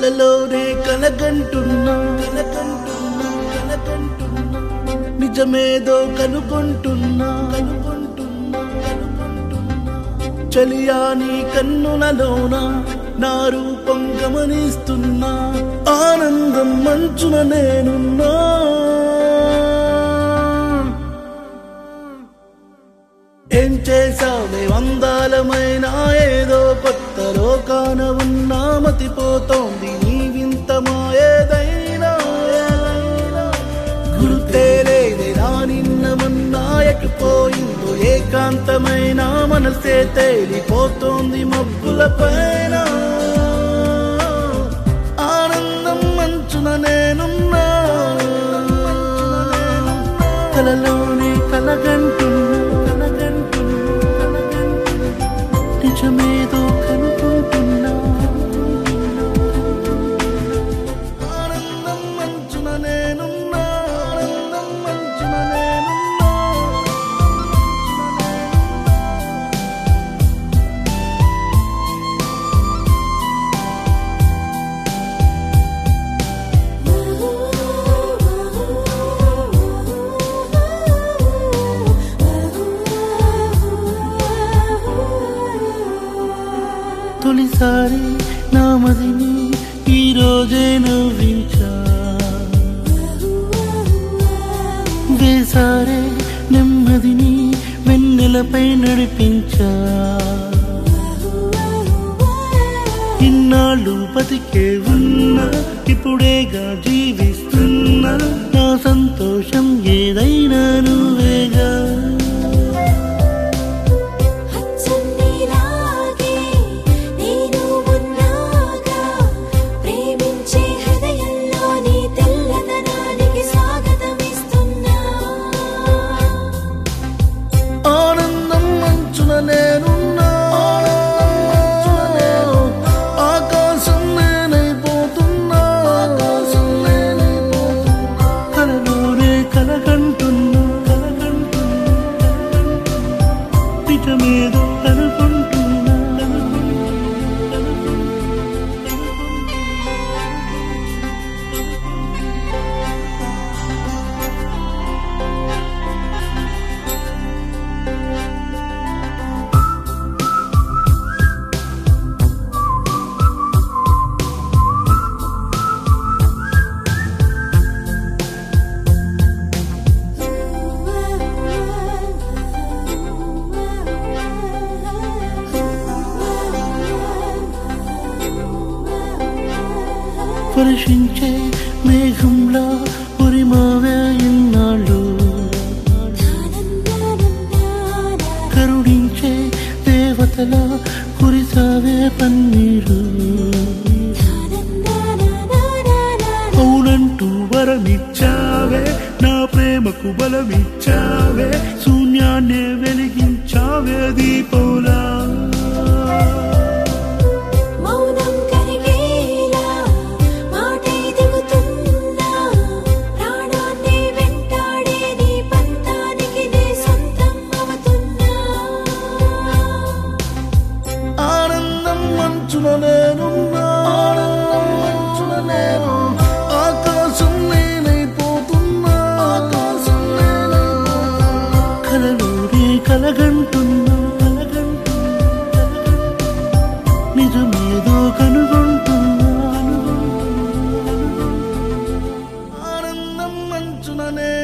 కలలోనే కలగంటున్నా కలగంటున్నా కలగంటున్నా నిజమేదో కనుగొంటున్నా కనుగొంటున్నా కనుగొంటున్నా చలియా నీ కన్నులలోన నా రూపం గమనిస్తున్నా ఆనందం మంచున నేనున్నా ఏం చేసావే వందాలమైన ఏదో కొత్త లోకాన ఉన్నా మతిపోతోంది నీ వింత మాయేదైనా గుర్తే లేదే నా నిన్న మొన్న ఎటుపోయిందో ఏకాంతమైన మనసే తేలిపోతోంది మబ్బుల పైన ఆనందం మంచున నేనున్నా కలలోనే కలగంటున్నా కలగంటున్నా కలగంటున్నా నిజమేదో కనుకుంటున్నా ఆనందం మంచున నేనున్నా ఆనందం మంచున నేనున్నా తొలిసారి నా మదిని ఈ రోజే నవ్వించా వేసారే నెమ్మదిని వెన్నెలపై నడిపించా ఇన్నాళ్ళు బతికే ఉన్నా ఇప్పుడేగా జీవిస్తున్నా నా సంతోషం ఏదైనా నువ్వేగా హచ్చన్నీలాగే నేను ఉన్నాగా ప్రేమించే హృదయంలో నీ తెల్లదనానికి స్వాగతమిస్తున్నా ఆనందం మంచున నేనున్నా ఆకాశం నేనైపోతున్నా ఆకాశం నేనైపోతున్నా కలలోనే కలగంటున్నా కలగంటున్నా నిజమేదో కనుకుంటున్నా వర్షించే మేఘంలా ఉరిమావే ఇన్నాళ్ళు కరుణించే దేవతలా కురిసావే పన్నీరు అవునంటూ వరమిచ్చావే నా ప్రేమకు బలమిచ్చావే శూన్యాన్నే వెలిగించావే దీపంలా మౌనం కరిగేలా మాటే దిగుతున్నా ప్రాణాన్ని వెంటాడే నీ పంతానికి నే సొంతం అవుతున్నా ఆనందం మంచున నేనున్నా ఆనందం మంచున నేను ఆకాశం నేనైపోతున్నా ఆకాశం నేనైపోతున్నా కలలోనే కలగంటున్నా కలగంటున్నా నిజమేదో కనుగొంటున్నా ఆనందం మంచున నేను